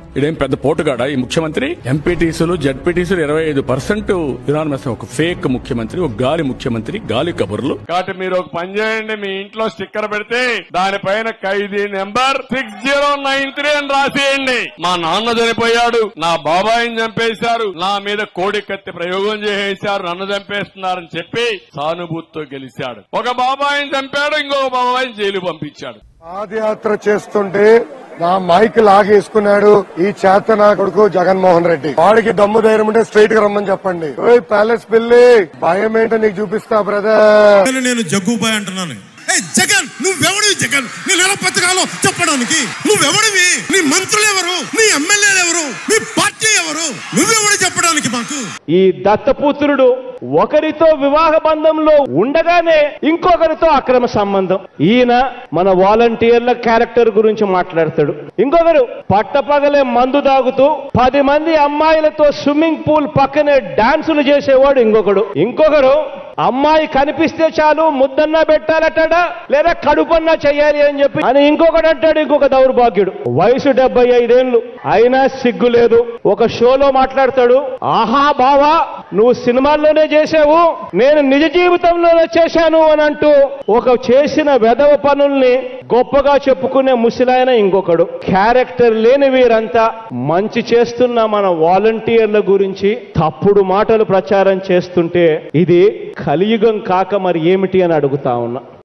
ఇదేం పెద్ద పోటుగాడా ఈ ముఖ్యమంత్రి ఎంపీటీసీలు జడ్పీటీసీలు ఇరవై ఐదు పర్సెంట్ యునానిమస్ ఒక ఫేక్ ముఖ్యమంత్రి ఒక గాలి ముఖ్యమంత్రి గాలి కబుర్లు కాబట్టి మీరు ఒక పని చేయండి మీ ఇంట్లో స్టిక్కర్ పెడితే దానిపైన ఖైదీ number six zero nine three అని రాసేయండి మా నాన్న చనిపోయాడు నా బాబాయిని చంపేశారు నా మీద కోడి కత్తి ప్రయోగం చేసేశారు నన్ను చంపేస్తున్నారని చెప్పి సానుభూతితో గెలిచాడు ఒక బాబాయిని చంపాడు ఇంకొక బాబాయిని జైలు పంపించాడు పాదయాత్ర చేస్తుంటే నా మైక్ లాగేసుకున్నాడు ఈ చేత నా కొడుకు జగన్మోహన్ రెడ్డి వాడికి దమ్ము ధైర్యం ఉంటే స్ట్రైట్ గా రమ్మని చెప్పండి ఓయ్ ప్యాలెస్ పిల్లి భయం ఏంటో నీకు చూపిస్తా బ్రదర్ నేను నేను జగ్గుబాయ్ అంటున్నాను ఏ జగన్ నువ్వెవడివి జగన్ నేను ఎలా బతకాలో చెప్పడానికి నువ్వెవడివి నీ మంత్రులు ఎవరు నీ ఎమ్మెల్యేలు ఎవరు నీ పార్టీ ఎవరు నువ్వెవడు చెప్పడానికి మాకు ఈ దత్తపుత్రుడు ఒకరితో వివాహ బంధంలో ఉండగానే ఇంకొకరితో అక్రమ సంబంధం ఈయన మన వాలంటీర్ల క్యారెక్టర్ గురించి మాట్లాడతాడు ఇంకొకరు పట్టపగలే మందు తాగుతూ పది మంది అమ్మాయిలతో స్విమ్మింగ్ పూల్ పక్కనే డాన్సులు చేసేవాడు ఇంకొకడు ఇంకొకరు అమ్మాయి కనిపిస్తే చాలు ముద్దన్నా పెట్టాలటాడా లేదా కడుపన్నా చెయ్యాలి అని చెప్పి అని ఇంకొకడు అంటాడు ఇంకొక దౌర్భాగ్యుడు వయసు డెబ్బై ఐదేళ్లు అయినా సిగ్గు లేదు ఒక షోలో మాట్లాడతాడు ఆహా బావా నువ్వు సినిమాల్లోనే చేసావు నేను నిజ జీవితంలోనే చేశాను అని అంటూ ఒక చేసిన వెధవ పనుల్ని గొప్పగా చెప్పుకునే ముసిలాయన ఇంకొకడు క్యారెక్టర్ లేని వీరంతా మంచి చేస్తున్న మన వాలంటీర్ల గురించి తప్పుడు మాటలు ప్రచారం చేస్తుంటే ఇది కలియుగం కాక మరి ఏమిటి అని అడుగుతా ఉన్నా